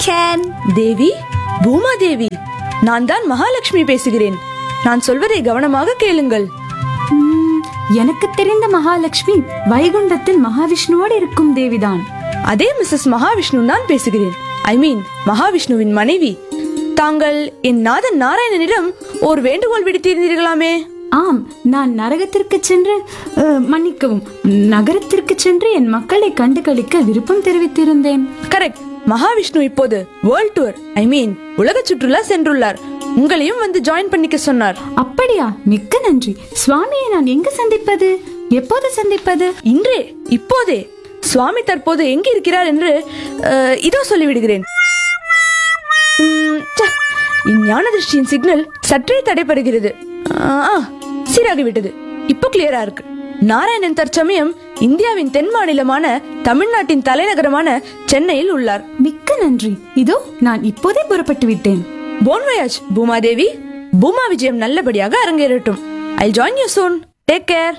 kitchen தேவி பூமா தேவி நான் தான் மகாலட்சுமி பேசுகிறேன் நான் சொல்வதை கவனமாக கேளுங்கள் எனக்கு தெரிந்த மகாலட்சுமி வைகுண்டத்தில் மகாவிஷ்ணுவோடு இருக்கும் தேவிதான் அதே மிஸ்ஸஸ் மகாவிஷ்ணு தான் பேசுகிறேன் ஐ மீன் மகாவிஷ்ணுவின் மனைவி தாங்கள் என் நாதன் நாராயணனிடம் ஒரு வேண்டுகோள் விடுத்திருந்தீர்களாமே ஆம் நான் நரகத்திற்கு சென்று அஹ், மன்னிக்கவும் நகரத்திற்கு சென்று என் மக்களை கண்டு களிக்க விருப்பம் தெரிவித்திருந்தேன் கரெக்ட் மகாவிஷ்ணு இப்போது வேர்ல்ட் டூர் ஐ மீன் உலக சுற்றுலா சென்றுள்ளார் உங்களையும் வந்து ஜாயின் பண்ணிக்க சொன்னார் அப்படியா மிக்க நன்றி சுவாமியை நான் எங்கு சந்திப்பது எப்போது சந்திப்பது இன்றே இப்போதே சுவாமி தற்போது எங்க இருக்கிறார் என்று அஹ், இதோ சொல்லிவிடுகிறேன் உம், ச்ச, இஞ்ஞான திருஷ்டியின் சிக்னல் சற்றே தடைபடுகிறது ஆ, ஆ, சீராகிவிட்டது இப்போ கிளியரா இருக்கு நாராயணன் தற்சமயம் இந்தியாவின் தென் மாநிலமான தமிழ்நாட்டின் தலைநகரமான சென்னையில் உள்ளார் மிக்க நன்றி இதோ நான் இப்போதே புறப்பட்டு விட்டேன் போன்வயாஜ் பூமாதேவி பூமா விஜயம் நல்லபடியாக அரங்கேறட்டும் I join you soon take care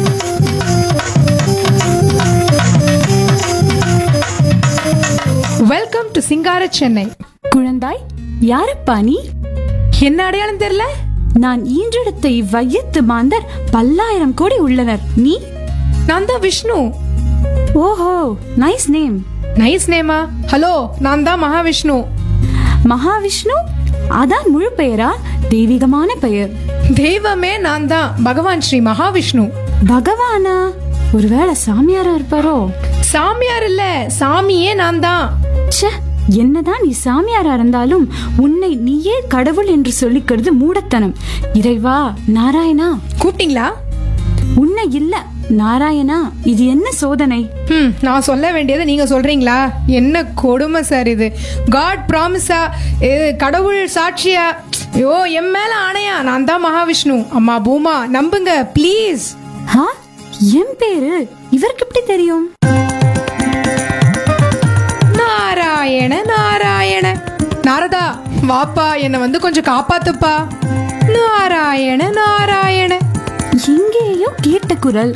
welcome to Singara Chennai குழந்தாய் யாரப்பா நீ என்ன அடையாளம் தெரியல நான் ஈன்றெடுத்த இவ்வையத்து மாந்தர் பல்லாயிரம் கோடி உள்ளனர் நீ நான் தான் விஷ்ணு ஓஹோ நைஸ் நேம் நைஸ் நேமா ஹலோ நான் தான் மகாவிஷ்ணு மகாவிஷ்ணு அதான் முழு பெயரா தெய்வீகமான பெயர் தெய்வமே நான் தான் பகவான் ஸ்ரீ மகாவிஷ்ணு பகவானா ஒருவேளை சாமியாரா இருப்பாரோ சாமியார் இல்ல சாமியே நான் தான் ச்சே என்னதான் நீ சாமியாரா இருந்தாலும் உன்னை நீயே கடவுள் என்று சொல்லிக்கிறது மூடத்தனம் இறைவா நாராயணா கூப்பிட்டீங்களா உன்னை இல்ல நாராயணா இது என்ன சோதனை ம் நான் சொல்ல வேண்டியதை நீங்க சொல்றீங்களா என்ன கொடுமை சார் இது காட் ப்ராமிஸா கடவுள் சாட்சியா ஐயோ என் மேல ஆணையா நான் தான் மகாவிஷ்ணு அம்மா பூமா நம்புங்க ப்ளீஸ் ஹா என் பேரு இவருக்கு எப்படி தெரியும் நாராயண நாராயண நாரதா வாப்பா என்னை வந்து கொஞ்சம் காப்பாத்துப்பா நாராயண நாராயண எங்கேயோ கேட்ட குரல்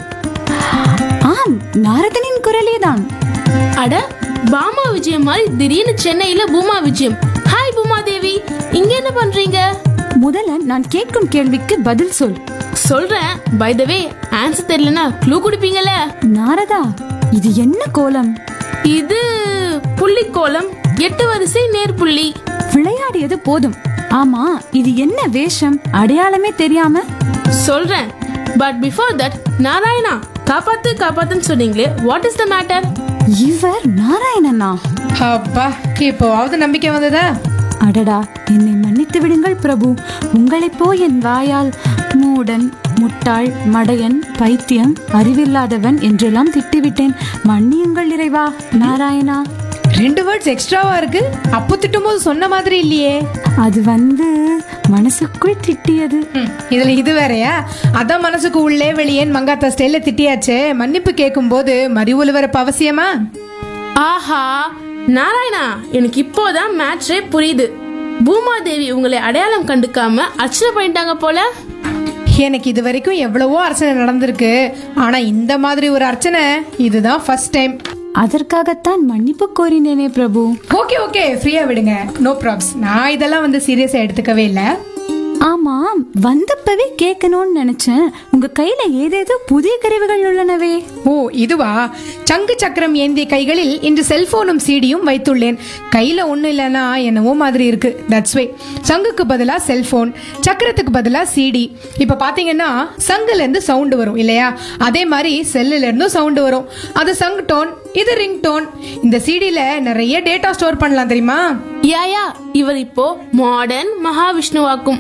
ஆம் நாரதனின் குரலே தான் அட பாமா விஜயம் மாதிரி திடீர்னு சென்னையில பூமா விஜயம் ஹாய் பூமா தேவி இங்க என்ன பண்றீங்க முதல்ல நான் கேட்கும் கேள்விக்கு பதில் சொல் சொல்றேன் பை த வே ஆன்சர் தெரியலனா க்ளூ கொடுப்பீங்கல்ல நாரதா இது என்ன கோலம் இது புள்ளிக்கோலம் எட்டு வரிசை நேர்புள்ளி விளையாடியது போதும் ஆமா இது என்ன வேஷம் அடையாளமே தெரியாம சொல்றேன் பட் பிஃபோர் தட் நாராயணா காப்பாத்து காப்பாத்துன்னு சொன்னீங்களே வாட் இஸ் த மேட்டர் இவர் நாராயணனா அப்பா இப்போவாவது நம்பிக்கை வந்ததா அடடா என்னை மன்னித்து விடுங்கள் பிரபு உங்களைப் போ என் வாயால் மூடன் முட்டாள் மடையன் பைத்தியம் அறிவில்லாதவன் என்றெல்லாம் திட்டிவிட்டேன் மன்னியுங்கள் இறைவா நாராயணா ரெண்டு வேர்ட்ஸ் எக்ஸ்ட்ராவா இருக்கு அப்போ திட்டும் போது சொன்ன மாதிரி இல்லையே அது வந்து மனசுக்குள் திட்டியது ம், இதுல இது வேறயா அதான் மனசுக்கு உள்ளே வெளியேன் மங்காத்தா ஸ்டைல்ல திட்டியாச்சே மன்னிப்பு கேட்கும் போது மறி ஒலிபரப்பு அவசியமா ஆஹா நாராயணா எனக்கு இப்போதான் மேட்ரே புரியுது பூமா தேவி உங்களை அடையாளம் கண்டுக்காம அர்ச்சனை பண்ணிட்டாங்க போல எனக்கு இது வரைக்கும் எவ்வளவோ அர்ச்சனை நடந்திருக்கு ஆனா இந்த மாதிரி ஒரு அர்ச்சனை இதுதான் ஃபர்ஸ்ட் டைம் அதற்காகத்தான் மன்னிப்பு கோரினேனே பிரபு ஓகே ஓகே ஃப்ரீயா விடுங்க நோ ப்ராப்ஸ் நான் இதெல்லாம் வந்து சீரியஸா எடுத்துக்கவே இல்லை ஆமாம் வந்தப்பவே கேட்கணும்னு நினைச்சேன் உங்க கையில ஏதேதோ புதிய கருவிகள் உள்ளனவே ஓ இதுவா சங்கு சக்கரம் ஏந்திய கைகளில் இன்று செல்போனும் சீடியும் வைத்துள்ளேன் கையில ஒண்ணு இல்லைன்னா என்னவோ மாதிரி இருக்கு தட்ஸ் வே சங்குக்கு பதிலா செல்போன் சக்கரத்துக்கு பதிலா சிடி இப்ப பாத்தீங்கன்னா சங்குல இருந்து சவுண்ட் வரும் இல்லையா அதே மாதிரி செல்லுல இருந்தும் சவுண்ட் வரும் அது சங் டோன் இது ரிங் டோன் இந்த சிடில நிறைய டேட்டா ஸ்டோர் பண்ணலாம் தெரியுமா யா யா இவர் இப்போ மாடர்ன் மகாவிஷ்ணுவாக்கும்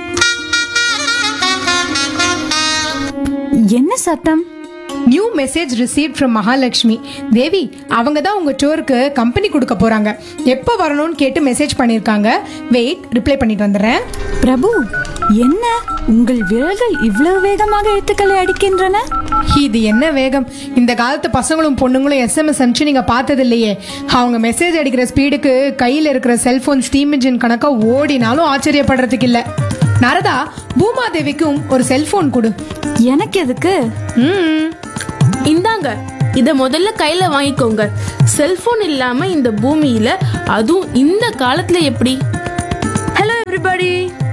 என்ன சத்தம் new message receive from Mahalakshmi Devi அவங்க தான் உங்க டூருக்கு கம்பெனி கொடுக்க போறாங்க எப்போ வரணும்னு கேட்டு மெசேஜ் பண்ணிருக்காங்க வெயிட் ரிப்ளை பண்ணிட்டு வந்துடுறேன் பிரபு என்ன உங்கள் விரல்கள் இவ்வளவு வேகமாக எழுத்துக்களை அடிக்கின்றன இது என்ன வேகம் இந்த காலத்து பசங்களும் பொண்ணுங்களும் எஸ்எம்எஸ் அனுப்பிச்சு நீங்க பார்த்தது இல்லையே அவங்க மெசேஜ் அடிக்கிற ஸ்பீடுக்கு கையில இருக்கிற செல்போன் ஸ்டீம் இன்ஜின் கணக்கா ஓடினாலும் ஆச்சரியப்படுறதுக்கு இல்ல நரதா பூமாதேவிக்கும் ஒரு செல்போன் கொடு எனக்கு எதுக்கு ம் இந்தாங்க இத முதல்ல கையில வாங்கிக்கோங்க செல்போன் இல்லாம இந்த பூமியில அதுவும் இந்த காலத்துல எப்படி ஹலோ எவ்ரிபடி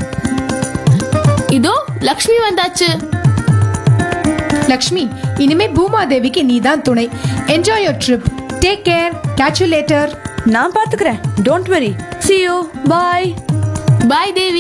இதோ லக்ஷ்மி வந்தாச்சு லக்ஷ்மி இனிமே பூமாதேவிக்கு நீதான் துணை enjoy your trip take care catch you later நான் பாத்துக்கிறேன் don't worry see you bye bye Devi